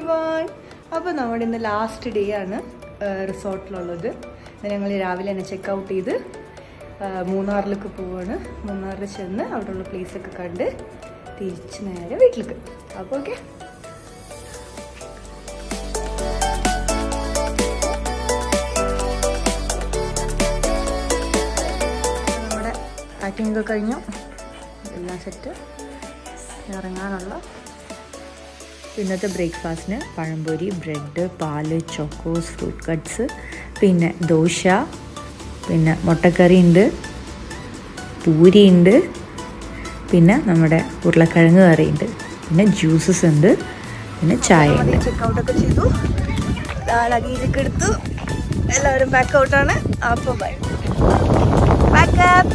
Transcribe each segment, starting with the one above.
One അപ്പോൾ നമ്മുടെ ഇന്ന് ലാസ്റ്റ് ഡേ ആണ് റിസോർട്ടിലുള്ളത് ഞങ്ങൾ രാവിലെ തന്നെ ചെക്ക് ഔട്ട് ചെയ്ത് ആ, മൂന്നാറിലേക്ക് പോവാണ് മൂന്നാറിൽ ചെന്ന് അവിടെയുള്ള പ്ലേസൊക്കെ കണ്ട് തിരിച്ച് നേരെ വീട്ടിലേക്ക് അപ്പോൾ ഓക്കെ നമ്മുടെ പാക്കിംഗ് ഒക്കെ കഴിഞ്ഞു എല്ലാം സെറ്റ് ഇറങ്ങാനുള്ള ഇന്നത്തെ ബ്രേക്ക്ഫാസ്റ്റിന് പഴംപൊരി ബ്രെഡ് പാല് ചോക്കോസ് ഫ്രൂട്ട് കട്ട്സ് പിന്നെ ദോശ പിന്നെ മുട്ടക്കറി ഉണ്ട് പൂരി ഉണ്ട് പിന്നെ നമ്മുടെ ഉരുളക്കിഴങ്ങ് കറി ഉണ്ട് പിന്നെ ജ്യൂസസ് ഉണ്ട് പിന്നെ ചായ ഉണ്ട് ചെക്കൗട്ടൊക്കെ ചെയ്തു ലഗേജൊക്കെ എടുത്തു എല്ലാവരും ബാക്ക് ഔട്ടാണ് അപ്പോൾ ബൈ ബാക്കപ്പ്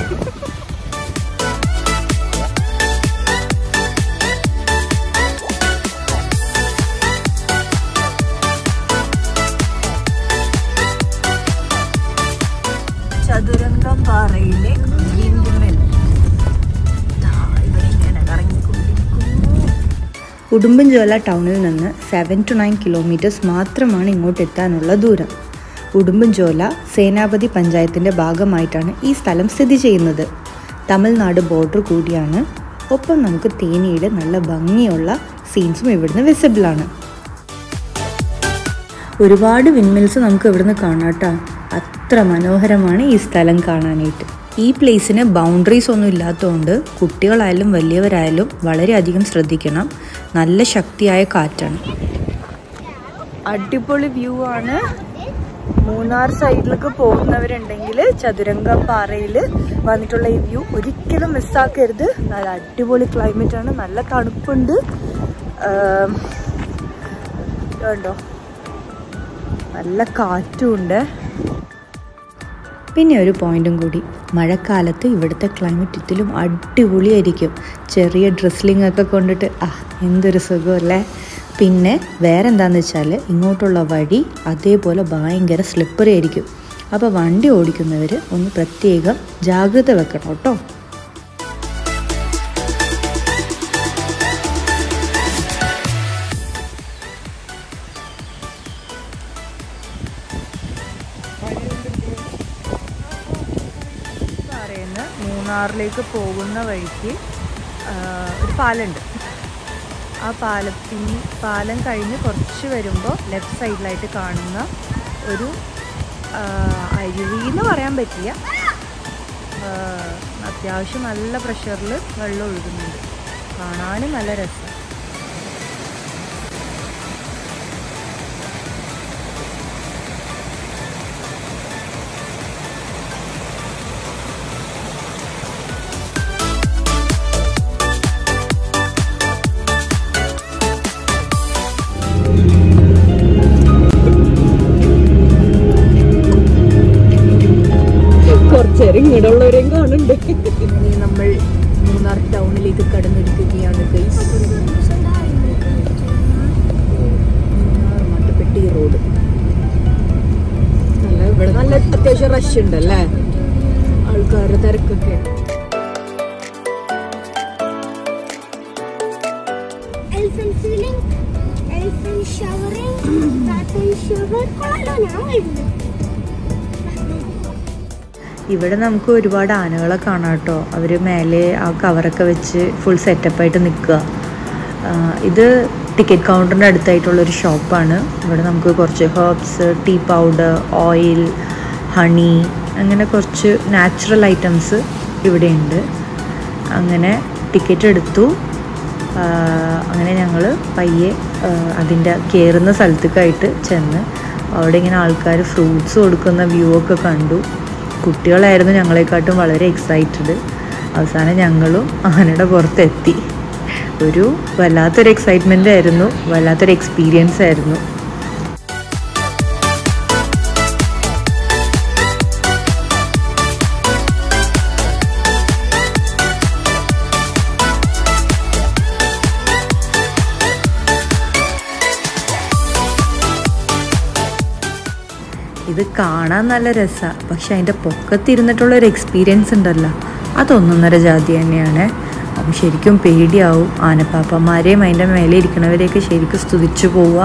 ചതുരംഗം പാറയിലെ വിൻഡ്മിൽ ദാ ഇവിടെ ഇങ്ങനെ കറങ്ങിക്കൊണ്ടിരിക്കുന്നു. ഉടുമ്പൻചോല ടൗണിൽ നിന്ന് സെവൻ ടു നയൻ കിലോമീറ്റേഴ്സ് മാത്രമാണ് ഇങ്ങോട്ട് എത്താനുള്ള ദൂരം ഉടുമ്പൻചോല സേനാപതി പഞ്ചായത്തിൻ്റെ ഭാഗമായിട്ടാണ് ഈ സ്ഥലം സ്ഥിതി ചെയ്യുന്നത് തമിഴ്നാട് ബോർഡർ കൂടിയാണ് ഒപ്പം നമുക്ക് തേനിയുടെ നല്ല ഭംഗിയുള്ള സീൻസും ഇവിടുന്ന് വിസിബിളാണ് ഒരുപാട് വിൻമിൽസ് നമുക്ക് ഇവിടുന്ന് കാണാം കേട്ടോ അത്ര മനോഹരമാണ് ഈ സ്ഥലം കാണാനായിട്ട് ഈ പ്ലേസിന് ബൗണ്ടറീസ് ഒന്നും ഇല്ലാത്തതുകൊണ്ട് കുട്ടികളായാലും വലിയവരായാലും വളരെയധികം ശ്രദ്ധിക്കണം നല്ല ശക്തിയായ കാറ്റാണ് അടിപൊളി വ്യൂ ആണ് മൂന്നാർ സൈഡിലേക്ക് പോകുന്നവരുണ്ടെങ്കിൽ ചതുരംഗം പാറയിൽ വന്നിട്ടുള്ള ഈ വ്യൂ ഒരിക്കലും മിസ്സാക്കരുത് നല്ല അടിപൊളി ക്ലൈമറ്റ് ആണ് നല്ല തണുപ്പുണ്ട് ആം, കണ്ടോ നല്ല കാറ്റും ഉണ്ട് പിന്നെ ഒരു പോയിന്റും കൂടി മഴക്കാലത്ത് ഇവിടുത്തെ ക്ലൈമറ്റ് ഇതിലും അടിപൊളിയായിരിക്കും ചെറിയ ഡ്രസ്ലിംഗ് ഒക്കെ കൊണ്ടിട്ട് ആ എന്തൊരു സുഖമല്ലേ പിന്നെ വേറെ എന്താണെന്ന് വെച്ചാൽ ഇങ്ങോട്ടുള്ള വഴി അതേപോലെ ഭയങ്കര സ്ലിപ്പറി ആയിരിക്കും അപ്പോൾ വണ്ടി ഓടിക്കുന്നവർ ഒന്ന് പ്രത്യേകം ജാഗ്രത വെക്കണം കേട്ടോ പറയുന്ന മൂന്നാറിലേക്ക് പോകുന്ന വഴിക്ക് ആ, ഒരു പാലമുണ്ട് ആ പാലത്തിന് പാലം കഴിഞ്ഞ് കുറച്ച് വരുമ്പോൾ ലെഫ്റ്റ് സൈഡിലായിട്ട് കാണുന്ന ഒരു ആ, അരുവി എന്ന് പറയാൻ പറ്റില്ല ആ, അത്യാവശ്യം നല്ല പ്രഷറിൽ വെള്ളം ഒഴുകുന്നുണ്ട് കാണാനും നല്ല രസം കുറച്ചേരം ഇങ്ങോട്ടുള്ളവരെയും കാണുന്നുണ്ട് ഇനി നമ്മൾ മൂന്നാർ ടൗണിലേക്ക് കടന്നിരിക്കുകയാണ് ഗൈസ് മൂന്നാർ മട്ടപ്പെട്ടി റോഡ് നല്ല ഇവിടെ നല്ല അത്യാവശ്യം റഷ് ഉണ്ടല്ലേ ആൾക്കാരുടെ തിരക്കൊക്കെ Elephant feeling, elephant showering, elephant shower. കൊള്ളാലോ ഞാൻ വരുന്നു ഇവിടെ നമുക്ക് ഒരുപാട് ആനകളെ കാണാം കേട്ടോ അവർ മേലെ ആ കവറൊക്കെ വെച്ച് ഫുൾ സെറ്റപ്പായിട്ട് നിൽക്കുക ഇത് ടിക്കറ്റ് കൗണ്ടറിൻ്റെ അടുത്തായിട്ടുള്ളൊരു ഷോപ്പാണ് ഇവിടെ നമുക്ക് കുറച്ച് herbs tea powder oil honey അങ്ങനെ കുറച്ച് നാച്ചുറൽ ഐറ്റംസ് ഇവിടെയുണ്ട് അങ്ങനെ ടിക്കറ്റ് എടുത്തു ആ, അങ്ങനെ ഞങ്ങൾ പയ്യെ അതിൻ്റെ കയറുന്ന സ്ഥലത്തേക്കായിട്ട് ചെന്ന് അവിടെ ഇങ്ങനെ ആൾക്കാർ ഫ്രൂട്ട്സ് കൊടുക്കുന്ന വ്യൂ ഒക്കെ കണ്ടു കുട്ടികളായിരുന്നു ഞങ്ങളെക്കാട്ടും വളരെ എക്സൈറ്റഡ് അവസാനം ഞങ്ങളും ആനയുടെ പുറത്തെത്തി ഒരു വല്ലാത്തൊരു എക്സൈറ്റ്മെൻ്റ് ആയിരുന്നു വല്ലാത്തൊരു എക്സ്പീരിയൻസ് ആയിരുന്നു ഇത് കാണാൻ നല്ല രസമാണ് പക്ഷെ അതിൻ്റെ പൊക്കത്തിരുന്നിട്ടുള്ള ഒരു എക്സ്പീരിയൻസ് ഉണ്ടല്ലോ അതൊന്നൊന്നര ജാതി തന്നെയാണ് ശരിക്കും പേടിയാവും ആനപ്പാപ്പന്മാരെയും അതിൻ്റെ മേലെ ഇരിക്കണവരെയൊക്കെ ശരിക്കും സ്തുതിച്ചു പോവുക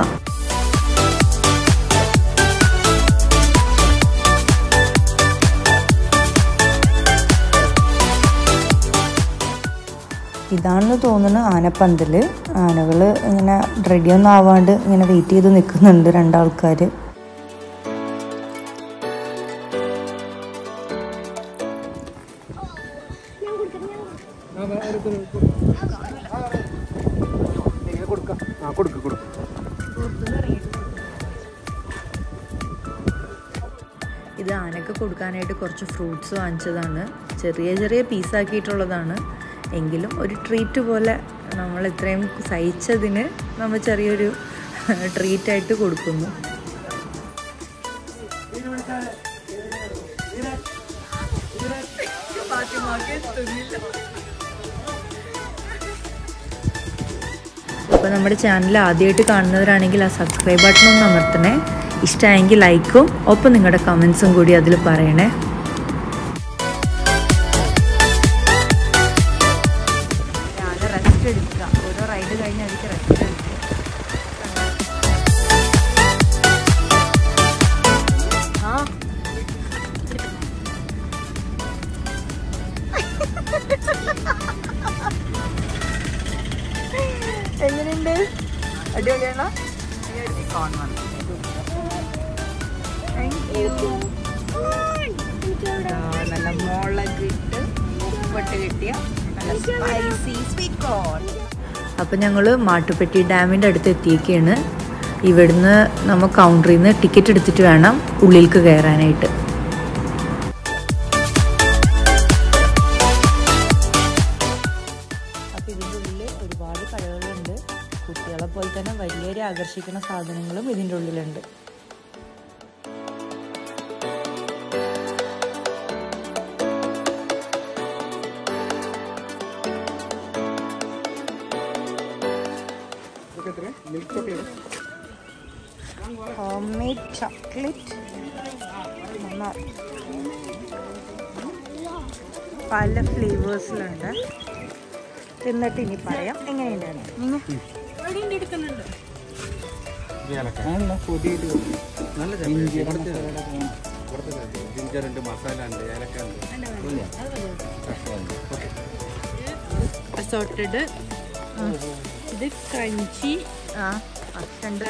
ഇതാണെന്ന് തോന്നുന്നു ആനപ്പന്തൽ ആനകൾ ഇങ്ങനെ റെഡിയൊന്നും ആവാണ്ട് ഇങ്ങനെ വെയിറ്റ് ചെയ്ത് നിൽക്കുന്നുണ്ട് രണ്ടാൾക്കാർ ഞാൻ കൊടുക്കാം ഞാൻ കൊടുക്കാം. ആ കൊടുക്ക് കൊടുക്ക് ഇത് ആനക്ക് കൊടുക്കാനായിട്ട് കുറച്ച് ഫ്രൂട്ട്സ് വാങ്ങിച്ചതാണ് ചെറിയ ചെറിയ പീസാക്കിയിട്ടുള്ളതാണ് എങ്കിലും ഒരു ട്രീറ്റ് പോലെ നമ്മൾ ഇത്രയും സഹിച്ചതിന് നമ്മൾ ചെറിയൊരു ട്രീറ്റായിട്ട് കൊടുക്കുന്നു അപ്പോൾ നമ്മുടെ ചാനൽ ആദ്യമായിട്ട് കാണുന്നവരാണെങ്കിൽ ആ സബ്സ്ക്രൈബ് ബട്ടൺ ഒന്ന് അമർത്തണേ ഇഷ്ടമായെങ്കിൽ ലൈക്കും ഒപ്പം നിങ്ങളുടെ കമൻസും കൂടി അതിൽ പറയണേ റെസ്റ്റ് എടുക്കുക ഓരോ റൈഡ് കഴിഞ്ഞ് അതിക്ക് റെസ്റ്റ് എടുക്കുക ആ എങ്ങനെയുണ്ട് അടിപൊളിയാണോ നല്ല മുളക് ഇട്ട് ഉപ്പിട്ട് കിട്ടിയ നല്ല സ്പൈസി സ്വീറ്റ് കോൺ അപ്പം ഞങ്ങൾ മാട്ടുപ്പെട്ടി ഡാമിൻ്റെ അടുത്ത് എത്തിയേക്കാണ് ഇവിടുന്ന് നമ്മൾ കൗണ്ടറിൽ നിന്ന് ടിക്കറ്റ് എടുത്തിട്ട് വേണം ഉള്ളിലേക്ക് കയറാനായിട്ട് അപ്പോൾ ഇതിൻ്റെ ഉള്ളിൽ ഒരുപാട് കടകളുണ്ട് കുട്ടികളെ പോലെ തന്നെ വലിയൊരു ആകർഷിക്കുന്ന സാധനങ്ങളും ഇതിൻ്റെ ഉള്ളിലുണ്ട് ഇതൊക്കെ എത്ര milk chocolate homemade chocolate പല ഫ്ലേവേഴ്സിലുണ്ട് എന്നിട്ട് ഇനി പറയാം എങ്ങനെയുണ്ടാണ് നിങ്ങൾ ആണല്ലോ പൊടിയിട്ട് നല്ല ജിഞ്ചർ ഉണ്ട് മസാല ഉണ്ട് ഏലക്ക ഉണ്ട് അസോർട്ടഡ് ഇത് ക്രഞ്ചി ആ രണ്ട്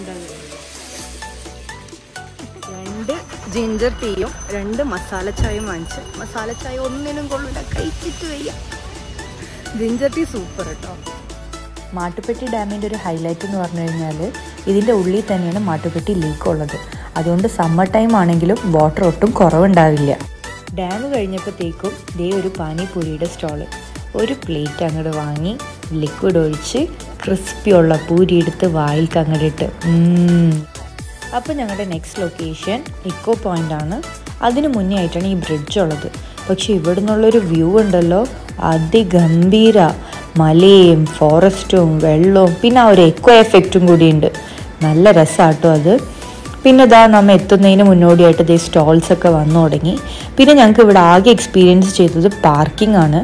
രണ്ട് ജിഞ്ചർ ടീയും രണ്ട് മസാല ചായയും വാങ്ങിച്ച് മസാല ചായ ഒന്നിനും കൊള്ളില്ല കഴിച്ചിട്ട് വയ്യ ജിഞ്ചർ ടീ സൂപ്പർ കേട്ടോ മാട്ടുപ്പെട്ടി ഡാമിൻ്റെ ഒരു ഹൈലൈറ്റ് എന്ന് പറഞ്ഞു കഴിഞ്ഞാൽ ഇതിൻ്റെ ഉള്ളിൽ തന്നെയാണ് മാട്ടുപ്പെട്ടി ലേക്ക് ഉള്ളത് അതുകൊണ്ട് സമ്മർ ടൈം ആണെങ്കിലും വാട്ടർ ഒട്ടും കുറവുണ്ടാവില്ല ഡാം കഴിഞ്ഞപ്പോഴത്തേക്കും ദേ ഒരു പാനിപൂരിയുടെ സ്റ്റോള് ഒരു പ്ലേറ്റ് അങ്ങോട്ട് വാങ്ങി ലിക്വിഡ് ഒഴിച്ച് ക്രിസ്പിയുള്ള പൂരി എടുത്ത് വായിൽക്ക് അങ്ങോട്ട് ഇട്ട് അപ്പോൾ ഞങ്ങളുടെ നെക്സ്റ്റ് ലൊക്കേഷൻ ഇക്കോ പോയിന്റ് ആണ് അതിന് മുന്നേ ആയിട്ടാണ് ഈ ബ്രിഡ്ജ് ഉള്ളത് പക്ഷെ ഇവിടെ നിന്നുള്ളൊരു വ്യൂ ഉണ്ടല്ലോ അതിഗംഭീര മലയും ഫോറസ്റ്റും വെള്ളവും പിന്നെ ആ ഒരു എക്കോ എഫക്റ്റും കൂടിയുണ്ട് നല്ല രസമാട്ടോ അത് പിന്നെ ഇതാ നമ്മൾ എത്തുന്നതിന് മുന്നോടിയായിട്ട് ഇതേ സ്റ്റോൾസ് ഒക്കെ വന്നു തുടങ്ങി പിന്നെ ഞങ്ങൾക്ക് ഇവിടെ ആകെ എക്സ്പീരിയൻസ് ചെയ്തത് പാർക്കിംഗ് ആണ്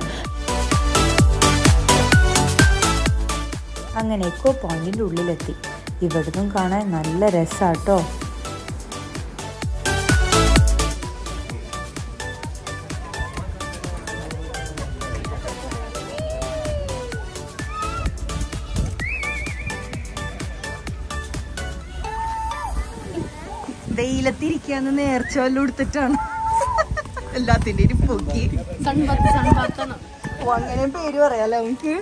അങ്ങനെ എക്കോ പോയിന്റിൻ്റെ ഉള്ളിലെത്തി ഇവിടുന്നും കാണാൻ നല്ല രസമാട്ടോ വെയിലത്തിരിക്കാന്ന് നേർച്ച വല്ലതും എടുത്തിട്ടാണ് എല്ലാത്തിൻ്റെയും പൊക്കി സൺബാത്ത് സൺബാത്താണ് ഓ അങ്ങനെ പേര് പറയാലോ നമുക്ക്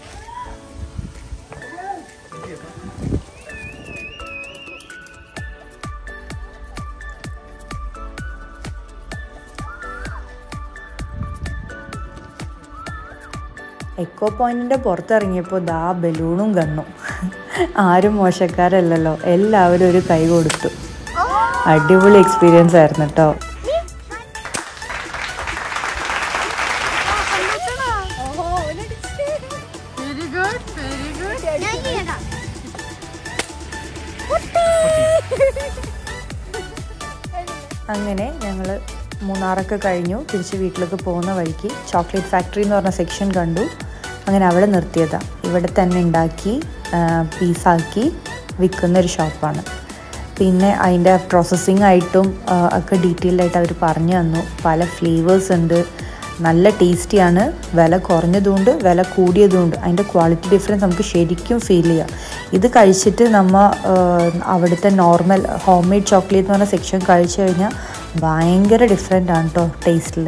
എക്കോ പോയിന്റിന്റെ പുറത്തിറങ്ങിയപ്പോൾ ദാ ബലൂണും കണ്ണും ആരും മോശക്കാരല്ലല്ലോ എല്ലാവരും ഒരു കൈ കൊടുത്തു അടിപൊളി എക്സ്പീരിയൻസ് ആയിരുന്നു കേട്ടോ വെരി ഗുഡ് വെരി ഗുഡ് ഞാൻ ഇങ്ങനെടാ. അങ്ങനെ ഞങ്ങൾ മൂന്നാറൊക്കെ കഴിഞ്ഞു തിരിച്ച് വീട്ടിലേക്ക് പോകുന്ന വഴിക്ക് ചോക്ലേറ്റ് ഫാക്ടറി എന്ന് പറഞ്ഞ സെക്ഷൻ കണ്ടു അങ്ങനെ അവിടെ നിർത്തിയതാണ് ഇവിടെ തന്നെ ഉണ്ടാക്കി പീസാക്കി വിൽക്കുന്ന ഒരു ഷോപ്പാണ് പിന്നെ അതിൻ്റെ പ്രോസസ്സിങ് ആയിട്ടും ആ, ഒക്കെ ഡീറ്റെയിൽഡ് ആയിട്ട് അവർ പറഞ്ഞു തന്നു പല ഫ്ലേവേഴ്സ് ഉണ്ട് നല്ല ടേസ്റ്റിയാണ് വില കുറഞ്ഞതുകൊണ്ട് വില കൂടിയതുകൊണ്ട് അതിൻ്റെ ക്വാളിറ്റി ഡിഫറൻസ് നമുക്ക് ശരിക്കും ഫീൽ ചെയ്യാം ഇത് കഴിച്ചിട്ട് നമ്മ ആ, അവിടുത്തെ നോർമൽ ഹോം മെയ്ഡ് ചോക്ലേറ്റ് എന്ന് പറഞ്ഞ സെക്ഷൻ കഴിച്ചു കഴിഞ്ഞാൽ ഭയങ്കര ഡിഫറെൻ്റ് ആണ് കേട്ടോ ടേസ്റ്റിൽ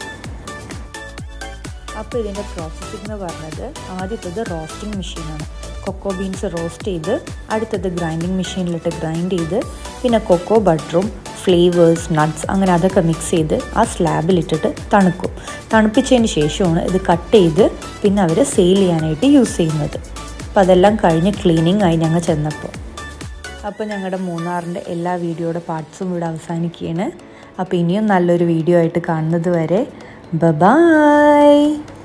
അപ്പോൾ ഇതിൻ്റെ പ്രോസസ്സിംഗ് എന്ന് പറഞ്ഞത് ആദ്യത്തത് റോസ്റ്റിംഗ് മെഷീനാണ് കൊക്കോ ബീൻസ് റോസ്റ്റ് ചെയ്ത് അടുത്തത് ഗ്രൈൻഡിങ് മെഷീനിലിട്ട് ഗ്രൈൻഡ് ചെയ്ത് പിന്നെ കൊക്കോ ബട്ടറും ഫ്ലേവേഴ്സ് നട്ട്സ് അങ്ങനെ അതൊക്കെ മിക്സ് ചെയ്ത് ആ സ്ലാബിലിട്ടിട്ട് തണുക്കും തണുപ്പിച്ചതിന് ശേഷമാണ് ഇത് കട്ട് ചെയ്ത് പിന്നെ അവർ സെയിൽ ചെയ്യാനായിട്ട് യൂസ് ചെയ്യുന്നത് അപ്പോൾ അതെല്ലാം കഴിഞ്ഞ് ക്ലീനിങ് ആയി ഞങ്ങൾ ചെന്നപ്പോൾ അപ്പോൾ ഞങ്ങളുടെ മൂന്നാറിൻ്റെ എല്ലാ വീഡിയോയുടെ പാർട്സും ഇവിടെ അവസാനിക്കുകയാണ് അപ്പോൾ ഇനിയും നല്ലൊരു വീഡിയോ ആയിട്ട് കാണുന്നത് വരെ ബ ബായ്